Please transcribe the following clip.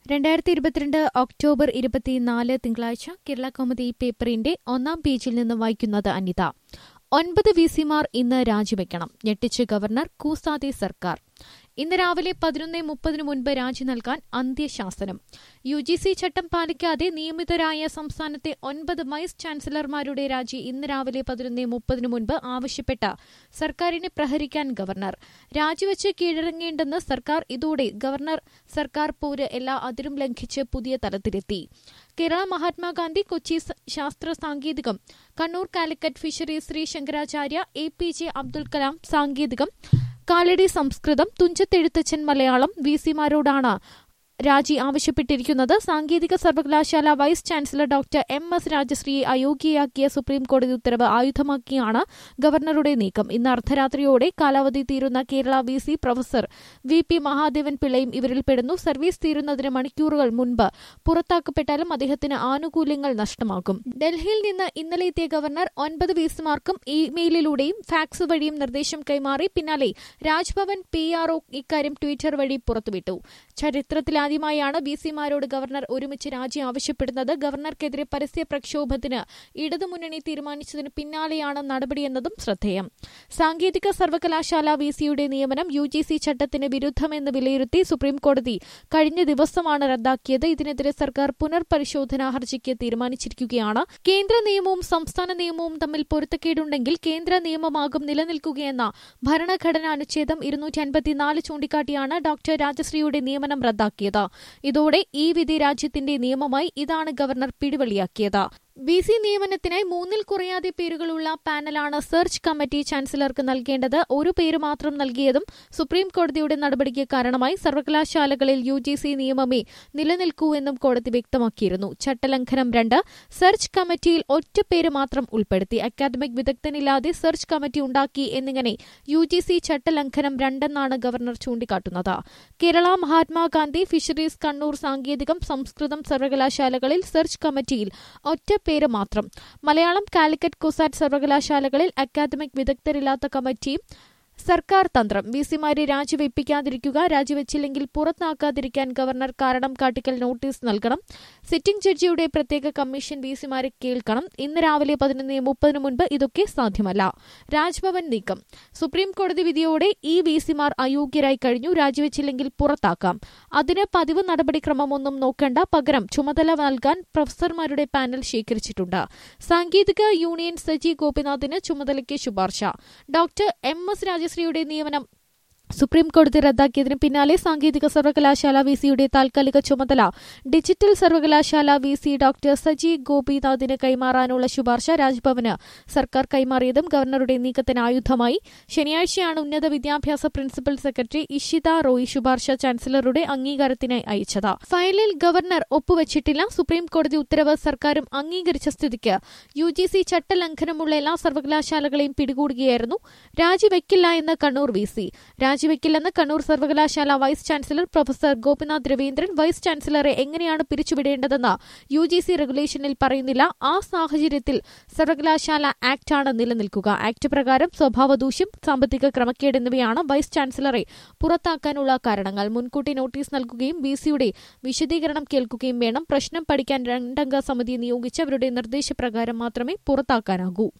രണ്ടായിരത്തി ഇരുപത്തിരണ്ട് ഒക്ടോബർ ഇരുപത്തിനാല് തിങ്കളാഴ്ച കേരള കൗമുദി പേപ്പറിന്റെ ഒന്നാം പേജിൽ നിന്ന് വായിക്കുന്നത് അനിത ഒൻപത് വി സിമാർ ഇന്ന് രാജിവെക്കണം ഞെട്ടിച്ച് ഗവർണർ കൂസാതെ സർക്കാർ ഇന്ന് രാവിലെ പതിനൊന്ന് മുപ്പതിനു മുൻപ് രാജി നൽകാൻ അന്ത്യശാസനം യു ജി സി ചട്ടം പാലിക്കാതെ നിയമിതരായ സംസ്ഥാനത്തെ ഒൻപത് വൈസ് ചാൻസലർമാരുടെ രാജി ഇന്ന് രാവിലെ പതിനൊന്ന് മുപ്പതിനു മുൻപ് ആവശ്യപ്പെട്ട സർക്കാരിനെ പ്രഹരിക്കാൻ ഗവർണർ രാജിവെച്ച് കീഴടങ്ങേണ്ടെന്ന് സർക്കാർ ഇതോടെ ഗവർണർ സർക്കാർ പോര് എല്ലാ അതിരും ലംഘിച്ച് പുതിയ തലത്തിലെത്തി കേരള മഹാത്മാഗാന്ധി കൊച്ചി സ- ശാസ്ത്ര സാങ്കേതികം Kannur Calicut fisheries Shri Shankaracharya A P J Abdul Kalam സാങ്കേതികം കാലടി സംസ്കൃതം തുഞ്ചത്തെഴുത്തച്ഛൻ മലയാളം വി സിമാരോടാണ് രാജി ആവശ്യപ്പെട്ടിരിക്കുന്നത് സാങ്കേതിക സർവകലാശാല vice chancellor doctor M S രാജശ്രീയെ അയോഗ്യയാക്കിയ സുപ്രീം കോടതി ഉത്തരവ് ആയുധമാക്കിയാണ് ഗവർണറുടെ നീക്കം ഇന്ന് അർദ്ധരാത്രിയോടെ കാലാവധി തീരുന്ന Kerala V C professor V P Mahadevan പിള്ളയും ഇവരിൽ പെടുന്നു സർവീസ് തീരുന്നതിന് മണിക്കൂറുകൾ മുൻപ് പുറത്താക്കപ്പെട്ടാലും അദ്ദേഹത്തിന് ആനുകൂല്യങ്ങൾ നഷ്ടമാകും ഡൽഹിയിൽ നിന്ന് ഇന്നലെ എത്തിയ ഗവർണർ ഒൻപത് വിസിമാർക്കും ഇമെയിലിലൂടെയും ഫാക്സ് വഴിയും നിർദ്ദേശം കൈമാറി പിന്നാലെ രാജ്ഭവൻ പി ആർ ഇക്കാര്യം ട്വിറ്റർ വഴി പുറത്തുവിട്ടു ചരിത്രത്തിലാദ്യമായാണ് ബി സിമാരോട് ഗവർണർ ഒരുമിച്ച് രാജി ആവശ്യപ്പെടുന്നത് ഗവർണർക്കെതിരെ പരസ്യ പ്രക്ഷോഭത്തിന് ഇടതുമുന്നണി തീരുമാനിച്ചതിന് പിന്നാലെയാണ് നടപടിയെന്നതും ശ്രദ്ധേയം സാങ്കേതിക സർവകലാശാല വി സിയുടെ നിയമനം യു ജി സി ചട്ടത്തിന് വിരുദ്ധമെന്ന് വിലയിരുത്തി സുപ്രീംകോടതി കഴിഞ്ഞ ദിവസമാണ് റദ്ദാക്കിയത് ഇതിനെതിരെ സർക്കാർ പുനർപരിശോധനാ ഹർജിക്ക് തീരുമാനിച്ചിരിക്കുകയാണ് കേന്ദ്ര നിയമവും സംസ്ഥാന നിയമവും തമ്മിൽ പൊരുത്തക്കേടുണ്ടെങ്കിൽ കേന്ദ്ര നിയമമാകും നിലനിൽക്കുകയെന്ന ഭരണഘടനാ അനുച്ഛേദം ഇരുന്നൂറ്റി അൻപത്തിനാല് ചൂണ്ടിക്കാട്ടിയാണ് ഡോക്ടർ രാജശ്രീയുടെ നിയമനം റദ്ദാക്കിയത് ഇതോടെ ഈ വിധി രാജ്യത്തിന്റെ നിയമമായി ഇതാണ് ഗവർണർ പിടിവള്ളിയാക്കിയത് വി സി നിയമനത്തിനായി മൂന്നിൽ കുറയാതെ പേരുകളുള്ള പാനലാണ് സെർച്ച് കമ്മിറ്റി ചാൻസലർക്ക് നൽകേണ്ടത് ഒരു പേര് മാത്രം നൽകിയതും സുപ്രീം കോടതിയുടെ നടപടിക്ക് കാരണമായി സർവകലാശാലകളിൽ യു ജി സി നിയമമേ നിലനിൽക്കൂ എന്നും കോടതി വ്യക്തമാക്കിയിരുന്നു ചട്ടലംഘനം രണ്ട് സെർച്ച് കമ്മിറ്റിയിൽ ഒറ്റ പേര് മാത്രം ഉൾപ്പെടുത്തി അക്കാദമിക് വിദഗ്ധനില്ലാതെ സെർച്ച് കമ്മിറ്റി ഉണ്ടാക്കി എന്നിങ്ങനെ യു ജി സി ചട്ടലംഘനം രണ്ടെന്നാണ് ഗവർണർ ചൂണ്ടിക്കാട്ടുന്നത് കേരള മഹാത്മാഗാന്ധി ഫിഷറീസ് കണ്ണൂർ സാങ്കേതികം സംസ്കൃതം സർവകലാശാലകളിൽ സെർച്ച് കമ്മിറ്റിയിൽ ഒറ്റ പേര് മാത്രം മലയാളം കാലിക്കറ്റ് കുസാറ്റ് സർവകലാശാലകളിൽ അക്കാദമിക് വിദഗ്ധരില്ലാത്ത കമ്മിറ്റിയും സർക്കാർ തന്ത്രം വി സിമാരെ രാജിവെപ്പിക്കാതിരിക്കുക രാജിവെച്ചില്ലെങ്കിൽ പുറത്താക്കാതിരിക്കാൻ ഗവർണർ കാരണം കാട്ടിക്കൽ നോട്ടീസ് നൽകണം സിറ്റിംഗ് ജഡ്ജിയുടെ പ്രത്യേക കമ്മീഷൻ വി സിമാരെ കേൾക്കണം ഇന്ന് രാവിലെ പതിനൊന്ന് മുപ്പതിന് മുൻപ് ഇതൊക്കെ സാധ്യമല്ല രാജ്ഭവൻ നീക്കം സുപ്രീം കോടതി വിധിയോടെ ഈ വി സിമാർ അയോഗ്യരായി കഴിഞ്ഞു രാജിവെച്ചില്ലെങ്കിൽ പുറത്താക്കാം അതിന് പതിവ് നടപടിക്രമമൊന്നും നോക്കേണ്ട പകരം ചുമതല നൽകാൻ പ്രൊഫസർമാരുടെ പാനൽ ശേഖരിച്ചിട്ടുണ്ട് സാങ്കേതിക യൂണിയൻ സജി ഗോപിനാഥിന് ചുമതലയ്ക്ക് ശുപാർശ ഡോക്ടർ എം എസ് രാജശ്രീയുടെ നിയമനം സുപ്രീം കോടതി റദ്ദാക്കിയതിന് പിന്നാലെ സാങ്കേതിക സർവകലാശാല വി സിയുടെ താൽക്കാലിക ചുമതല ഡിജിറ്റൽ സർവകലാശാല വി സി ഡോക്ടർ സജി ഗോപിനാഥിന് കൈമാറാനുള്ള ശുപാർശ രാജ്ഭവന് സർക്കാർ കൈമാറിയതും ഗവർണറുടെ നീക്കത്തിന് ആയുധമായി ശനിയാഴ്ചയാണ് ഉന്നത വിദ്യാഭ്യാസ പ്രിൻസിപ്പൽ സെക്രട്ടറി ഇഷിത റോയ് ശുപാർശ ചാൻസലറുടെ അംഗീകാരത്തിനായി അയച്ചത് ഫയലിൽ ഗവർണർ ഒപ്പുവച്ചിട്ടില്ല സുപ്രീം കോടതി ഉത്തരവ് സർക്കാരും അംഗീകരിച്ച സ്ഥിതിക്ക് യു ജി സി ചട്ടലംഘനമുള്ള എല്ലാ സർവകലാശാലകളെയും പിടികൂടുകയായിരുന്നു രാജിവെക്കില്ല എന്ന് കണ്ണൂർ വി സി രാജിവെക്കില്ലെന്ന് കണ്ണൂർ സർവകലാശാല vice chancellor professor Gopinath Raveendran vice ചാൻസലറെ എങ്ങനെയാണ് പിരിച്ചുവിടേണ്ടതെന്ന് യു ജി സി റെഗുലേഷനിൽ പറയുന്നില്ല ആ സാഹചര്യത്തിൽ സർവകലാശാല ആക്ടാണ് നിലനിൽക്കുക ആക്ട് പ്രകാരം സ്വഭാവദൂഷ്യം സാമ്പത്തിക ക്രമക്കേട് എന്നിവയാണ് വൈസ് ചാൻസലറെ പുറത്താക്കാനുള്ള കാരണങ്ങൾ മുൻകൂട്ടി നോട്ടീസ് നൽകുകയും വി സിയുടെ വിശദീകരണം കേൾക്കുകയും വേണം പ്രശ്നം പഠിക്കാൻ രണ്ടംഗ സമിതി നിയോഗിച്ച് അവരുടെ നിർദ്ദേശപ്രകാരം മാത്രമേ പുറത്താക്കാനാകൂ